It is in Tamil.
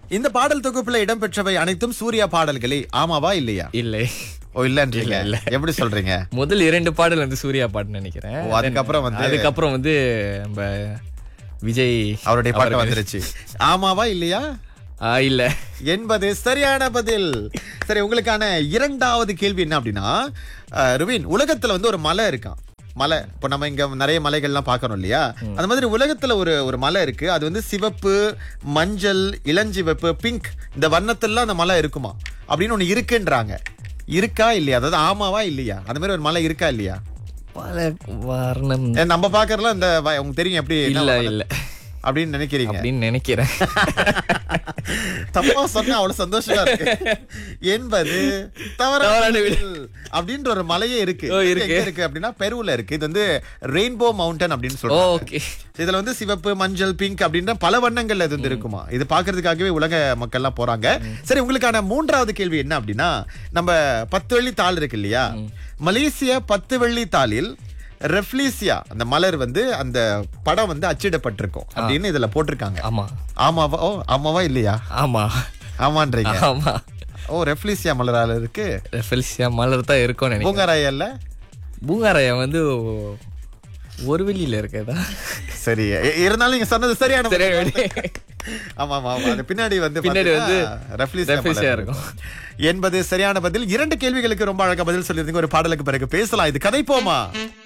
இந்த பாடல் தொகுப்புல இடம்பெற்றவை அனைத்தும் சூர்யா பாடல்களே ஆமாவா இல்லையா இல்லை ஓ இல்லன்றீங்க இல்ல, இல்ல. எப்படி சொல்றீங்க முதல் இரண்டு பாடல் வந்து சூர்யா பாட்டுன்னு நினைக்கிறேன் ஓ, அதுக்கப்புறம் வந்து- அதுக்கப்புறம் வந்து நம்ம விஜய் அவருடைய பாட்டு அவர்கள். வந்துருச்சு ஆமாவா இல்லையா ஆ, இல்ல என்பது சரியான பதில் சரி உங்களுக்கான இரண்டாவது கேள்வி என்ன அப்படின்னா அஹ், ருவின் உலகத்துல வந்து ஒரு மலை இருக்கான் மலை இப்போ நம்ம இங்க நிறைய மலைகள்லாம் பார்க்கறோம் இல்லையா அந்த மாதிரி உலகத்துல ஒரு ஒரு மலை இருக்கு அது வந்து சிவப்பு மஞ்சள் இளஞ்சிவப்பு பிங்க் இந்த வண்ணத்திலாம் அந்த மலை இருக்குமா அப்படின்னு ஒண்ணு இருக்குன்றாங்க இருக்கா இல்லையா அதாவது ஆமாவா இல்லையா அந்த மாதிரி ஒரு மலை இருக்கா இல்லையா பல வர்ணம் ஏன் நம்ம பாக்குறதுல இந்த வ- உங்களுக்கு தெரியும் எப்படி என்ன இல்ல மலை இல்ல அப்படின்னு நினைக்கிறீங்க அப்படின்னு நினைக்கிறேன் தப்பா சொன்னா அவ்வளவு சந்தோஷமா இருக்கு என்பது தவறான தவறான பதில். அப்படின்ற ஒரு மலையே இருக்கு ஓ, இது இருக்கு. எங்க இருக்கு அப்படின்னா பெருவுல இருக்கு இது வந்து ரெயின்போ மவுண்டன் அப்படின்னு சொல்றாங்க ஓகே இதுல வந்து சிவப்பு மஞ்சள் பிங்க் அப்படின்ற பல வண்ணங்கள்ல இது வந்து இருக்குமா இது பாக்குறதுக்காகவே உலக மக்கள்லாம் போறாங்க சரி உங்களுக்கான மூன்றாவது கேள்வி என்ன அப்படின்னா நம்ம பத்து வெள்ளி தாள் இருக்கு இல்லையா மலேசியா பத்து வெள்ளி தாளில் ரெஃப்லீசியா அந்த மலர் வந்து அந்த படம் வந்து அச்சிடப்பட்டிருக்கும் அப்படின்னு இதுல போட்டிருக்காங்க ஆமா ஆமாவா ஓ ஆமாவா இல்லையா ஆமா ஆமான்றீங்க ஆமா ஓ ரெஃப்லீசியா மலரால இருக்கு ஃபெலிசியா மலர் தான் இருக்கும்னு நினைக்கிறேன் பூங்காராயல்ல பூங்காராயா வந்து ஒரு வெளியில இருக்கதா சரி இ- இருந்தாலும் நீங்க சொன்னது சரியான சரி, பதில். சரி. ஆமா ஆமா ஆமா அது பின்னாடி வந்து பின்னாடி வந்து பாத்தீங்கன்னா ரெஃப்லீசியா ரெஃப்லீசியா மலர் இருக்கும். என்பது சரியான பதில் இரண்டு கேள்விகளுக்கு ரொம்ப அழகா பதில் சொல்லியிருந்தீங்க ஒரு பாடலுக்கு பிறகு பேசலாம் இது கதை போமா